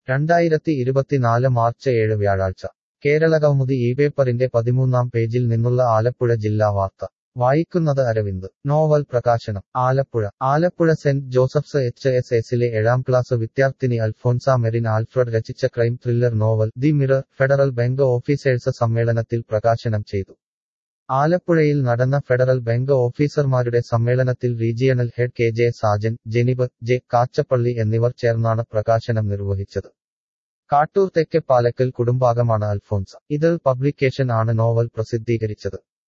രണ്ടായിരത്തി ഇരുപത്തിനാല് മാർച്ച് ഏഴ് വ്യാഴാഴ്ച കേരളകൗമുദി ഈ പേപ്പറിന്റെ പതിമൂന്നാം പേജിൽ നിന്നുള്ള ആലപ്പുഴ ജില്ലാ വാർത്ത വായിക്കുന്നത് അരവിന്ദ് നോവൽ പ്രകാശനം Alappuzha Alappuzha Saint Joseph's H S എസിലെ ഏഴാം ക്ലാസ് വിദ്യാർത്ഥിനി അൽഫോൻസ മെറിൻ ആൽഫ്രഡ് രചിച്ച crime thriller novel the mirror Federal Bank officers സമ്മേളനത്തിൽ പ്രകാശനം ചെയ്തു ആലപ്പുഴയിൽ നടന്ന ഫെഡറൽ ബാങ്ക് ഓഫീസർമാരുടെ സമ്മേളനത്തിൽ regional head K J Sajan Jenib J Kachappilly എന്നിവർ ചേർന്നാണ് പ്രകാശനം നിർവഹിച്ചത് കാട്ടൂർ തെക്കെ പാലക്കൽ കുടുംബാംഗമാണ് അൽഫോൻസ ഇതൾ പബ്ലിക്കേഷൻ ആണ് നോവൽ പ്രസിദ്ധീകരിച്ചത്